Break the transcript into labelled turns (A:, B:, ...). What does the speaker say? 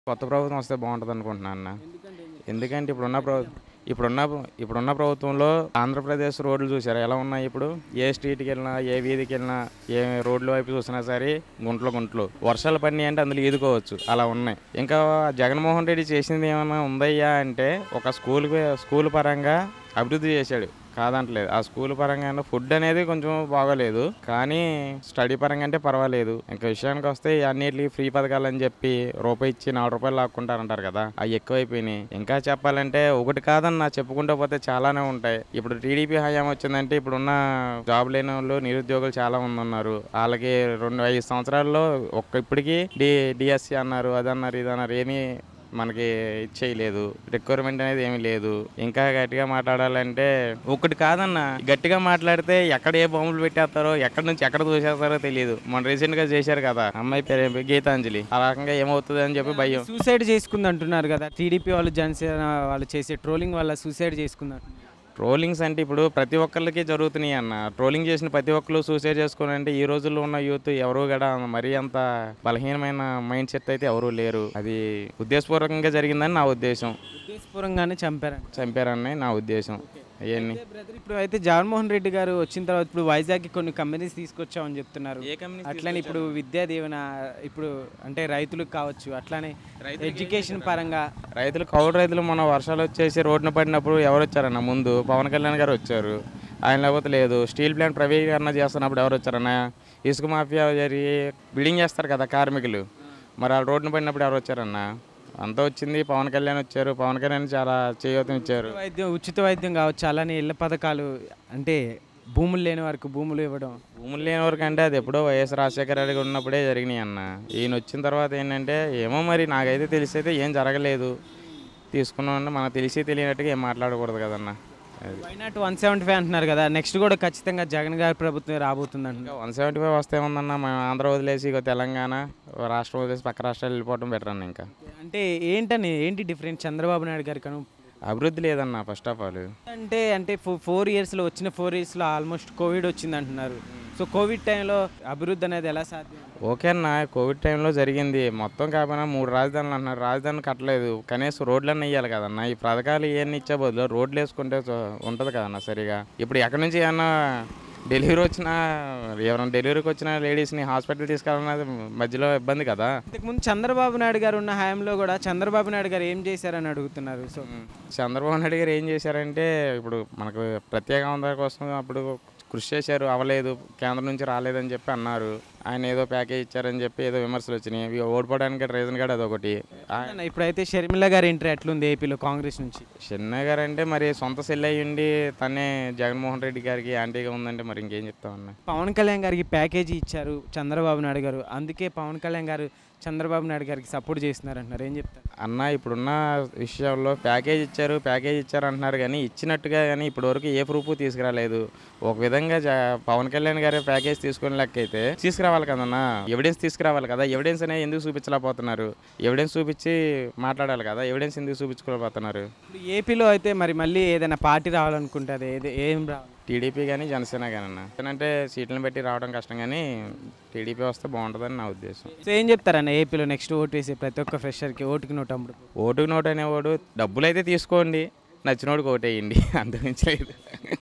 A: కొత్త ప్రభుత్వం వస్తే బాగుంటుంది అనుకుంటున్నాను అన్న ఎందుకంటే ఇప్పుడున్న ప్రభు ఇప్పుడున్న ఇప్పుడున్న ప్రభుత్వంలో ఆంధ్రప్రదేశ్ రోడ్లు చూసారా ఎలా ఉన్నాయి ఇప్పుడు ఏ స్ట్రీట్కి వెళ్ళినా ఏ వీధికి వెళ్ళినా ఏ రోడ్ల వైపు చూసినా సరే గుంటలు గుంటలు వర్షాలు పడినాయి అంటే అందులో ఈదుకోవచ్చు అలా ఉన్నాయి ఇంకా జగన్మోహన్ రెడ్డి చేసింది ఏమైనా ఉందయ్యా అంటే ఒక స్కూల్ స్కూల్ పరంగా అభివృద్ధి చేశాడు కాదంటలేదు ఆ స్కూల్ పరంగా ఫుడ్ అనేది కొంచెం బాగోలేదు కానీ స్టడీ పరంగా అంటే పర్వాలేదు ఇంకా విషయానికి వస్తే అన్నిటికి ఫ్రీ పథకాలు అని చెప్పి రూపాయి ఇచ్చి నాలుగు రూపాయలు లాక్కుంటారంటారు కదా అవి ఎక్కువైపోయినాయి ఇంకా చెప్పాలంటే ఒకటి కాదన్న చెప్పుకుంటూ పోతే చాలానే ఉంటాయి ఇప్పుడు టీడీపీ హయాం వచ్చిందంటే ఇప్పుడున్న జాబ్ లేని వాళ్ళు నిరుద్యోగులు చాలా మంది ఉన్నారు వాళ్ళకి రెండు ఐదు సంవత్సరాల్లో ఒక్క ఇప్పటికీ డి డిఎస్సి అన్నారు అదన్నారు ఇదన్నారు ఏమీ మనకి చేయలేదు రిక్వైర్మెంట్ అనేది ఏమీ లేదు ఇంకా గట్టిగా మాట్లాడాలంటే ఒకటి కాదన్న గట్టిగా మాట్లాడితే ఎక్కడ ఏ బొమ్మలు పెట్టేస్తారో ఎక్కడి నుంచి ఎక్కడ దూసేస్తారో తెలియదు మన రీసెంట్ గా చేశారు కదా అమ్మాయి పేరు ఏం పేరు? గీతాంజలి ఆ రకంగా ఏమవుతుంది అని చెప్పి భయం
B: సూసైడ్ చేసుకుంది అంటున్నారు కదా టీడీపీ వాళ్ళు జనసేన వాళ్ళు చేసే ట్రోలింగ్ వల్ల సూసైడ్ చేసుకుంది అంటున్నారు.
A: ట్రోలింగ్స్ అంటే ఇప్పుడు ప్రతి ఒక్కరికి జరుగుతున్నాయి అన్న ట్రోలింగ్ చేసిన ప్రతి ఒక్కరు సూసైడ్ చేసుకుని అంటే ఈ రోజుల్లో ఉన్న యూత్ ఎవరు కూడా మరీ అంత బలహీనమైన మైండ్ సెట్ అయితే ఎవరు లేరు అది ఉద్దేశపూర్వకంగా జరిగిందని నా ఉద్దేశం
B: ఉద్దేశపూర్వకంగానే చంపారంట
A: చంపారని నా ఉద్దేశం అవన్నీ
B: అయితే బ్రదర్ ఇప్పుడు అయితే జగన్మోహన్ రెడ్డి గారు వచ్చిన తర్వాత ఇప్పుడు వైజాగ్కి కొన్ని కంపెనీస్ తీసుకొచ్చామని చెప్తున్నారు
A: ఏ companies
B: అట్లనే ఇప్పుడు విద్యా దీవెన ఇప్పుడు అంటే రైతులకు కావచ్చు అట్లానే ఎడ్యుకేషన్ పరంగా
A: రైతులు కౌలు రైతులు మన వర్షాలు వచ్చేసి రోడ్డున పడినప్పుడు ఎవరు వచ్చారన్న ముందు పవన్ కళ్యాణ్ గారు వచ్చారు ఆయన లేకపోతే లేదు స్టీల్ ప్లాంట్ ప్రైవేటీకరణ చేస్తున్నప్పుడు ఎవరు వచ్చారన్న ఇసుక మాఫియా జరిగి బిల్డింగ్ చేస్తారు కదా కార్మికులు మరి ఆ రోడ్డున పడినప్పుడు ఎవరు వచ్చారన్న అంతా వచ్చింది పవన్ కళ్యాణ్ వచ్చారు పవన్ కళ్యాణ్ చాలా చేయూతం ఇచ్చారు
B: వైద్యం ఉచిత వైద్యం కావచ్చు అలానే ఇళ్ల పథకాలు అంటే భూములు లేని వారికి భూములు ఇవ్వడం
A: భూములు లేని వరకు అంటే అది ఎప్పుడో వైఎస్ రాజశేఖర రెడ్డి గారు ఉన్నప్పుడే జరిగినాయి అన్న ఈయన వచ్చిన తర్వాత ఏంటంటే ఏమో మరి నాకైతే తెలిసి అయితే ఏం జరగలేదు తీసుకున్నామంటే మనకు తెలిసి తెలియనట్టుగా ఏం మాట్లాడకూడదు కదన్న అది
B: వైనాట్ వన్ సెవెంటీ ఫైవ్ అంటున్నారు కదా నెక్స్ట్ కూడా ఖచ్చితంగా జగన్ గారి ప్రభుత్వం రాబోతుంది అంటున్నారు
A: వన్ సెవెంటీ ఫైవ్ వస్తే ఏముందన్న మేము ఆంధ్ర వదిలేసి ఇక తెలంగాణ ఓ రాష్ట్రం వదిలేసి పక్క రాష్ట్రాలు వెళ్ళిపోవడం బెటర్ అన్న ఇంకా
B: అంటే ఏంటని ఏంటి డిఫరెంట్ చంద్రబాబు నాయుడు గారి కను
A: అభివృద్ధి లేదన్న ఫస్ట్ ఆఫ్ ఆల్
B: అంటే అంటే ఫోర్ ఇయర్స్లో వచ్చిన ఫోర్ ఇయర్స్లో ఆల్మోస్ట్ కోవిడ్ వచ్చింది అంటున్నారు సో కోవిడ్ టైంలో అభివృద్ధి అనేది ఎలా సాధ్యం
A: ఓకే అన్న కోవిడ్ టైంలో జరిగింది మొత్తం కాకపోయినా మూడు రాజధానులు అంటున్నారు రాజధాని కట్టలేదు కనీసం రోడ్లన్నీ వేయాలి కదన్న ఈ పథకాలు ఇవన్నీ ఇచ్చే బదులు రోడ్లు వేసుకుంటే సో- ఉంటుంది కదన్న సరిగా ఇప్పుడు ఎక్కడి నుంచి ఏమన్నా డెలివరీ వచ్చిన ఎవరైనా డెలివరీకి వచ్చిన లేడీస్ని హాస్పిటల్ తీసుకెళ్ళాలన్నది మధ్యలో ఇబ్బంది కదా
B: ఇంతకుముందు చంద్రబాబు నాయుడు గారు ఉన్న హయాంలో కూడా చంద్రబాబు నాయుడు గారు ఏం చేశారని అడుగుతున్నారు సో
A: చంద్రబాబు నాయుడు గారు ఏం చేశారంటే ఇప్పుడు మనకు ప్రత్యేక హోదా కోసం అప్పుడు కృషి చేశారు అవ్వలేదు కేంద్రం నుంచి రాలేదని చెప్పి అన్నారు ఆయన ఏదో ప్యాకేజ్ ఇచ్చారని చెప్పి ఏదో విమర్శలు వచ్చినాయి ఇవి ఓడిపోవడానికి రీజన్ కూడా అదొకటి ఆ-
B: అన్న, ఇప్పుడైతే షర్మిల గారి ఎంట్రీ ఎట్లుంది ఏపీలో కాంగ్రెస్ నుంచి
A: చెన్నై గారు అంటే మరి సొంత సెల్ అయ్యి ఉండి తనే జగన్మోహన్ రెడ్డి గారికి యాంటీగా ఉందంటే మరి ఇంకేం చెప్తామన్నా
B: పవన్ కళ్యాణ్ గారికి ప్యాకేజీ ఇచ్చారు చంద్రబాబు నాయుడు గారు అందుకే పవన్ కళ్యాణ్ గారు చంద్రబాబు నాయుడు గారికి సపోర్ట్ చేస్తున్నారు అంటున్నారు ఏం చెప్తారు
A: అన్న ఇప్పుడున్న విషయంలో ప్యాకేజ్ ఇచ్చారు ప్యాకేజ్ ఇచ్చారు అంటున్నారు కానీ ఇచ్చినట్టుగా కానీ ఇప్పటివరకు ఏ ప్రూఫ్ తీసుకురాలేదు ఒక విధంగా జ- పవన్ కళ్యాణ్ గారి ప్యాకేజ్ తీసుకునే లెక్క అయితే తీసుకురావాలి కదన్నా ఎవిడెన్స్ తీసుకురావాలి కదా ఎవిడెన్స్ అనేది ఎందుకు చూపించలేకపోతున్నారు ఎవిడెన్స్ చూపించి మాట్లాడాలి కదా ఎవిడెన్స్ ఎందుకు చూపించుకోలేకపోతున్నారు
B: ఇప్పుడు ఏపీలో అయితే మరి మళ్ళీ ఏదైనా పార్టీ రావాలనుకుంటే అది ఏది ఏం రావాలి
A: టీడీపీ కానీ జనసేన కానీ అన్న అంటే సీట్లను బట్టి రావడం కష్టం కానీ టీడీపీ వస్తే బాగుంటుందని నా ఉద్దేశం
B: సో ఏం చెప్తారన్న ఏపీలో నెక్స్ట్ ఓటు వేసే ప్రతి ఒక్క ఫ్రెషర్కి ఓటుకి నోటు అమ్ముడు
A: ఓటుకు నోటు అనేవాడు డబ్బులు అయితే తీసుకోండి నచ్చినోడికి ఓటేయండి అంతమించి లేదు